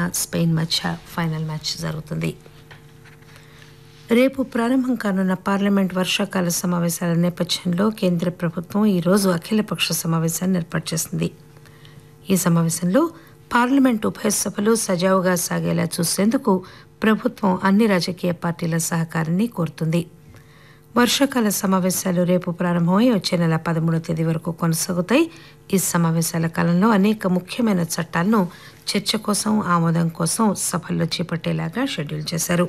Spain మధ్య final match జరుగుతుంది రేపు ప్రారంభం కానున్న పార్లమెంట్ వర్షాకాల సమావేశాల నేపథ్యంలో కేంద్ర ప్రభుత్వం ఈరోజు అఖిలపక్ష సమావేశాన్ని ఏర్పాటు చేసింది ఈ సమావేశంలో పార్లమెంట్ ఉభయ సభలు సజావుగా సాగేలా చూసేందుకు ప్రభుత్వం అన్ని రాజకీయ పార్టీల సహకారాన్ని కోరుతుంది వర్షాకాల సమావేశాలు రేపు ప్రారంభమై వచ్చే నెల పదమూడవ తేదీ వరకు కొనసాగుతాయి ఈ సమావేశాల కాలంలో అనేక ముఖ్యమైన చట్టాలను చర్చ కోసం ఆమోదం కోసం సభల్లో చేపట్టేలాగా షెడ్యూల్ చేశారు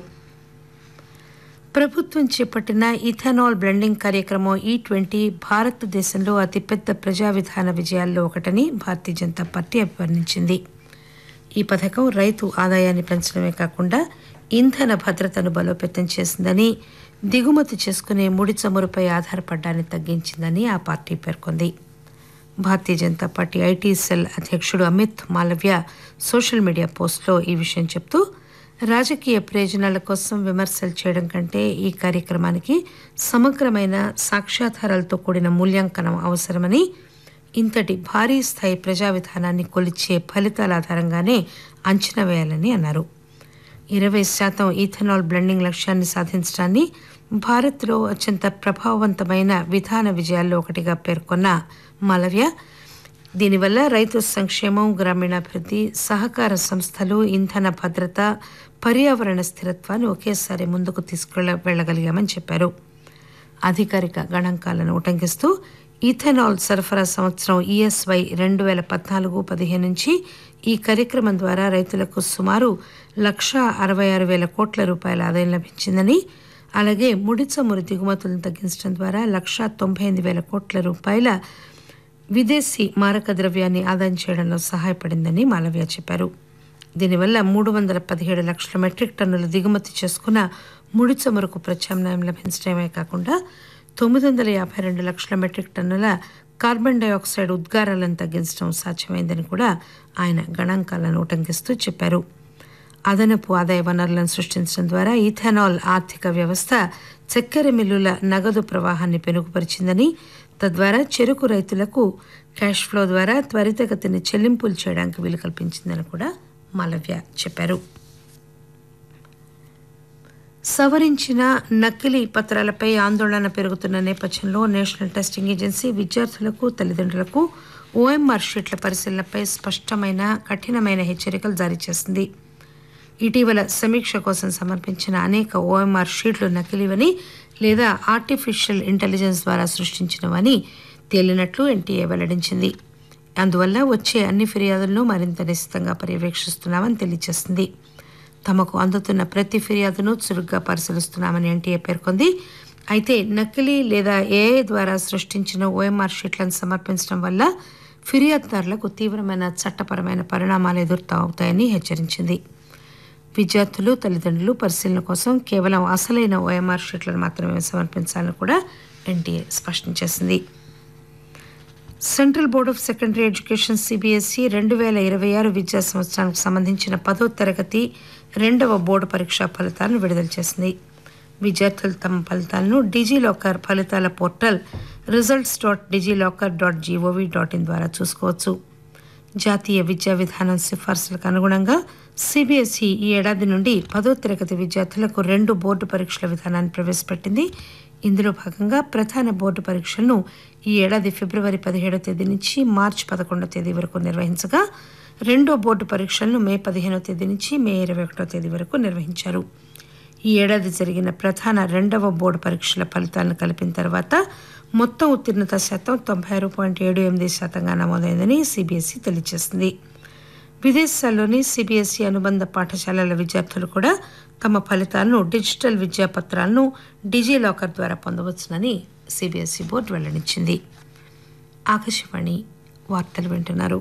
ప్రభుత్వం చేపట్టిన ఇథనాల్ బ్లెండింగ్ కార్యక్రమం ఈ ట్వంటీ భారతదేశంలో అతిపెద్ద ప్రజా విధాన విజయాల్లో ఒకటని భారతీయ జనతా పార్టీ అభివర్ణించింది ఈ పథకం రైతు ఆదాయాన్ని పెంచడమే కాకుండా ఇంధన భద్రతను బలోపేతం చేసిందని దిగుమతి చేసుకునే ముడి చమురుపై ఆధారపడ్డాన్ని తగ్గించిందని ఆ పార్టీ పేర్కొంది Bharatiya Janata party IT cell అధ్యక్షుడు అమిత్ మాలవ్య సోషల్ మీడియా పోస్టులో ఈ విషయం చెప్తూ రాజకీయ ప్రయోజనాల కోసం విమర్శలు చేయడం కంటే ఈ కార్యక్రమానికి సమగ్రమైన సాక్ష్యాధారాలతో కూడిన మూల్యాంకనం అవసరమని ఇంతటి భారీ స్థాయి ప్రజా విధానాన్ని కొలిచే ఫలితాల ఆధారంగానే అంచనా వేయాలని అన్నారు ఇరవై శాతం ఈథనాల్ బ్లెండింగ్ లక్ష్యాన్ని సాధించడాన్ని భారత్లో అత్యంత ప్రభావవంతమైన విధాన విజయాల్లో ఒకటిగా పేర్కొన్న మాలవ్య దీనివల్ల రైతు సంక్షేమం గ్రామీణాభివృద్ధి సహకార సంస్థలు ఇంధన భద్రత పర్యావరణ స్థిరత్వాన్ని ఒకేసారి ముందుకు తీసుకెళ్ళ వెళ్ళగలిగామని చెప్పారు అధికారిక గణాంకాలను ఉటంకిస్తూ ఈథనాల్ సరఫరా సంవత్సరం ఈఎస్వై రెండు వేల పద్నాలుగు పదిహేను నుంచి ఈ కార్యక్రమం ద్వారా రైతులకు సుమారు లక్షా అరవై ఆరు వేల కోట్ల రూపాయల ఆదాయం లభించిందని అలాగే ముడి చమురు దిగుమతులను తగ్గించడం ద్వారా లక్షా తొంభై ఎనిమిది వేల కోట్ల రూపాయల విదేశీ మారక ద్రవ్యాన్ని ఆదాయం చేయడంలో సహాయపడిందని మాలవ్య చెప్పారు దీనివల్ల మూడు వందల పదిహేడు లక్షల మెట్రిక్ టన్నుల దిగుమతి చేసుకున్న ముడి చమురుకు ప్రత్యామ్నాయం లభించడమే కాకుండా తొమ్మిది వందల యాభై రెండు లక్షల మెట్రిక్ టన్నుల కార్బన్ డైఆక్సైడ్ ఉద్గారాలను తగ్గించడం సాధ్యమైందని కూడా ఆయన గణాంకాలను ఉటంకిస్తూ చెప్పారు అదనపు ఆదాయ వనరులను సృష్టించడం ద్వారా ఈథనాల్ ఆర్థిక వ్యవస్థ చక్కెర మిల్లుల నగదు ప్రవాహాన్ని పెనుగుపరిచిందని తద్వారా చెరుకు రైతులకు క్యాష్ ఫ్లో ద్వారా త్వరితగతిని చెల్లింపులు చేయడానికి వీలు కల్పించిందని కూడా మాలవ్య చెప్పారు సవరించిన నకిలీ పత్రాలపై ఆందోళన పెరుగుతున్న నేపథ్యంలో నేషనల్ టెస్టింగ్ ఏజెన్సీ విద్యార్థులకు తల్లిదండ్రులకు ఓఎంఆర్ షీట్ల పరిశీలనపై స్పష్టమైన కఠినమైన హెచ్చరికలు జారీ చేసింది ఇటీవల సమీక్ష కోసం సమర్పించిన అనేక ఓఎంఆర్ షీట్లు నకిలీవని లేదా ఆర్టిఫిషియల్ ఇంటెలిజెన్స్ ద్వారా సృష్టించినవని తేలినట్లు ఎన్టీఏ వెల్లడించింది అందువల్ల వచ్చే అన్ని ఫిర్యాదులను మరింత నిశ్చితంగా పర్యవేక్షిస్తున్నామని తెలియజేసింది తమకు అందుతున్న ప్రతి ఫిర్యాదును చురుగ్గా పరిశీలిస్తున్నామని ఎన్టీఏ పేర్కొంది అయితే నకిలీ లేదా ఏఐ ద్వారా సృష్టించిన ఓఎంఆర్ షీట్లను సమర్పించడం వల్ల ఫిర్యాదుదారులకు తీవ్రమైన చట్టపరమైన పరిణామాలు ఎదురవుతాయని హెచ్చరించింది విద్యార్థులు తల్లిదండ్రులు పరిశీలన కోసం కేవలం అసలైన ఓఎంఆర్ షీట్లను మాత్రమే సమర్పించాలని కూడా ఎన్టీఏ స్పష్టం చేసింది central board of secondary education CBSE రెండు వేల ఇరవై ఆరు విద్యా సంవత్సరానికి సంబంధించిన పదో తరగతి రెండవ బోర్డు పరీక్షా ఫలితాలను విడుదల చేసింది విద్యార్థులు తమ ఫలితాలను డిజిలాకర్ ఫలితాల portal results dot DigiLocker dot G O V dot in ద్వారా చూసుకోవచ్చు జాతీయ విద్యా విధానం సిఫార్సులకు అనుగుణంగా సిబిఎస్ఈ ఈ ఏడాది నుండి పదో తరగతి విద్యార్థులకు రెండు బోర్డు పరీక్షల విధానాన్ని ప్రవేశపెట్టింది ఇందులో భాగంగా ప్రధాన బోర్డు పరీక్షలను ఈ ఏడాది ఫిబ్రవరి పదిహేడో తేదీ నుంచి మార్చి పదకొండో తేదీ వరకు నిర్వహించగా రెండో బోర్డు పరీక్షలను మే పదిహేనో తేదీ నుంచి మే ఇరవై ఒకటో తేదీ వరకు నిర్వహించారు ఈ ఏడాది జరిగిన ప్రధాన రెండవ బోర్డు పరీక్షల ఫలితాలను కలిపిన తర్వాత మొత్తం ఉత్తీర్ణత శాతం తొంభై ఆరు పాయింట్ ఏడు ఎనిమిది శాతంగా నమోదైందని సిబిఎస్ఈ తెలియజేసింది విదేశాల్లోని సిబిఎస్ఈ అనుబంధ పాఠశాలల విద్యార్థులు కూడా తమ ఫలితాలను డిజిటల్ విద్యా పత్రాలను డిజిలాకర్ ద్వారా పొందవచ్చునని సిబిఎస్ఈ బోర్డు వెల్లడించింది ఆకాశవాణి వార్తలు వింటున్నారు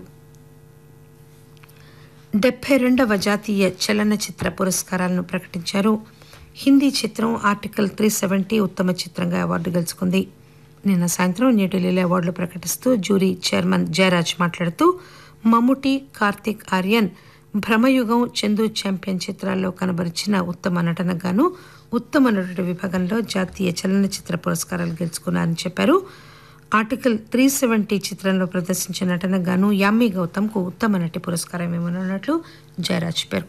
డెబ్బై రెండవ జాతీయ చలనచిత్ర పురస్కారాలను ప్రకటించారు హిందీ చిత్రం ఆర్టికల్ త్రీ సెవెంటీ ఉత్తమ చిత్రంగా అవార్డు గెలుచుకుంది నిన్న సాయంత్రం న్యూఢిల్లీలో అవార్డులు ప్రకటిస్తూ జ్యూరీ చైర్మన్ జయరాజ్ మాట్లాడుతూ మమ్ముటి కార్తిక్ ఆర్యన్ భ్రమయుగం చందు ఛాంపియన్ చిత్రాల్లో కనబరిచిన ఉత్తమ నటనకు గాను ఉత్తమ నటుడి విభాగంలో జాతీయ చలనచిత్ర పురస్కారాలు గెలుచుకున్నారని చెప్పారు ఆర్టికల్ త్రీ సెవెంటీ చిత్రంలో ప్రదర్శించిన నటనకు గాను యామి గౌతమ్కు ఉత్తమ నటి పురస్కారం ఇవ్వనున్నట్లు జయరాజ్ పేర్కొన్నారు